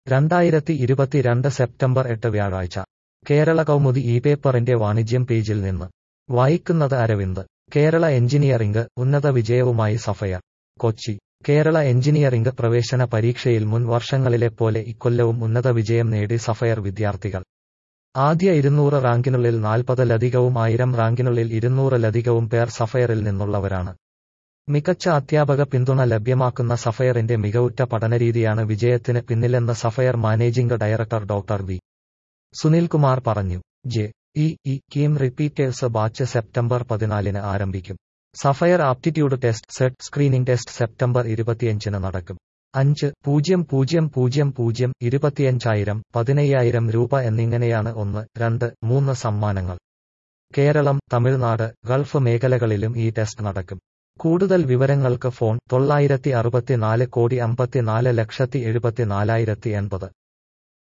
രണ്ടായിരത്തി ഇരുപത്തിരണ്ട് സെപ്റ്റംബർ എട്ട് വ്യാഴാഴ്ച കേരള കൗമുദി ഈ പേപ്പറിന്റെ വാണിജ്യം പേജിൽ നിന്ന് വായിക്കുന്നത് അരവിന്ദ് കേരള എഞ്ചിനീയറിംഗ് ഉന്നത വിജയവുമായി സഫയർ കൊച്ചി കേരള എഞ്ചിനീയറിംഗ് പ്രവേശന പരീക്ഷയിൽ മുൻ വർഷങ്ങളിലെ പോലെ ഇക്കൊല്ലവും ഉന്നത വിജയം നേടി സഫയർ വിദ്യാർത്ഥികൾ ആദ്യ ഇരുന്നൂറ് റാങ്കിനുള്ളിൽ നാൽപ്പതിലധികവും ആയിരം റാങ്കിനുള്ളിൽ ഇരുന്നൂറിലധികവും പേർ സഫയറിൽ നിന്നുള്ളവരാണ് മികച്ച അധ്യാപക പിന്തുണ ലഭ്യമാക്കുന്ന സഫയറിന്റെ മികവുറ്റ പഠനരീതിയാണ് വിജയത്തിന് പിന്നിലെന്ന് Sapphire managing director doctor V Sunilkumar പറഞ്ഞു J E E KEAM repeaters batch September പതിനാലിന് ആരംഭിക്കും Sapphire aptitude test SET screening test September ഇരുപത്തിയഞ്ചിന് നടക്കും അഞ്ച് പൂജ്യം പൂജ്യം പൂജ്യം പൂജ്യം ഇരുപത്തിയഞ്ചായിരം പതിനയ്യായിരം രൂപ എന്നിങ്ങനെയാണ് ഒന്ന് രണ്ട് മൂന്ന് സമ്മാനങ്ങൾ കേരളം തമിഴ്നാട് ഗൾഫ് മേഖലകളിലും ഈ ടെസ്റ്റ് നടക്കും കൂടുതൽ വിവരങ്ങൾക്ക് ഫോൺ തൊള്ളായിരത്തി അറുപത്തിനാല് കോടി അമ്പത്തിനാല് ലക്ഷത്തി എഴുപത്തിനാലായിരത്തി എൺപത്